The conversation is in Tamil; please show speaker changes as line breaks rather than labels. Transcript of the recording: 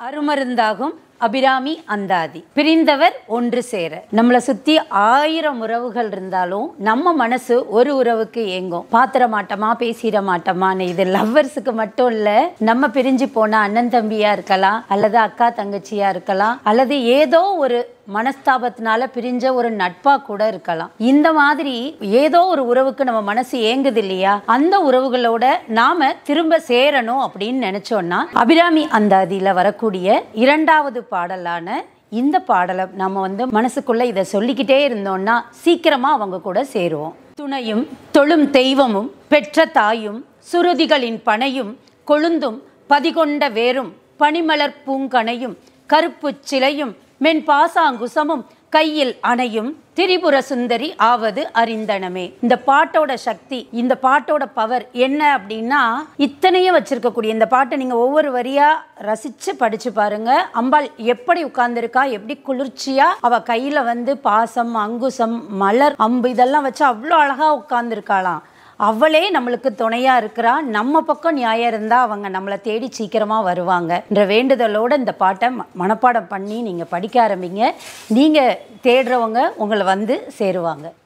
அருமருந்தாகும் அபிராமி அந்தாதி பிரிந்தவர் ஒன்று சேர நம்மளை சுத்தி ஆயிரம் உறவுகள் இருந்தாலும் நம்ம மனசு ஒரு உறவுக்கு ஏங்கும் பாத்திர மாட்டோமா பேசிட மாட்டோமான்னு இது லவ்வர்ஸுக்கு மட்டும் இல்ல நம்ம பிரிஞ்சு போன அண்ணன் தம்பியா இருக்கலாம் அல்லது அக்கா தங்கச்சியா இருக்கலாம் அல்லது ஏதோ ஒரு மனஸ்தாபத்தினால பிரிஞ்ச ஒரு நட்பா கூட இருக்கலாம் இந்த மாதிரி ஏதோ ஒரு உறவுக்கு நம்ம மனசு ஏங்குது இல்லையா அந்த உறவுகளோட நாம திரும்ப சேரணும் அப்படின்னு நினைச்சோம்னா அபிராமி அந்தாதியில வரக்கூடிய இரண்டாவது பாடலான இந்த பாடலை நம்ம வந்து மனசுக்குள்ள இதை சொல்லிக்கிட்டே இருந்தோம்னா சீக்கிரமா அவங்க கூட சேருவோம் துணையும் தொழும் தெய்வமும் பெற்ற தாயும் சுருதிகளின் பனையும் கொழுந்தும் பதிகொண்ட வேரும் பனிமலர் பூங்கனையும் கருப்புச் சிலையும் மென் பாசாங்குசமும் கையில் அணையும் திரிபுர சுந்தரி ஆவது அறிந்தனமே இந்த பாட்டோட சக்தி இந்த பாட்டோட பவர் என்ன அப்படின்னா இத்தனையும் வச்சிருக்கக்கூடிய இந்த பாட்டை நீங்க ஒவ்வொரு வரியா ரசிச்சு படிச்சு பாருங்க அம்பாள் எப்படி உட்கார்ந்துருக்கா எப்படி குளிர்ச்சியா அவ கையில வந்து பாசம் அங்குசம் மலர் அம்பு இதெல்லாம் வச்சு அவ்வளோ அழகா உட்கார்ந்துருக்காளாம் அவளே நம்மளுக்கு துணையா இருக்கிறா நம்ம பக்கம் நியாயம் இருந்தா அவங்க நம்மளை தேடி சீக்கிரமா வருவாங்க என்ற வேண்டுதலோட இந்த பாட்டை ம- மனப்பாடம் பண்ணி நீங்க படிக்க ஆரம்பிங்க நீங்க தேடுறவங்க உங்களை வந்து சேருவாங்க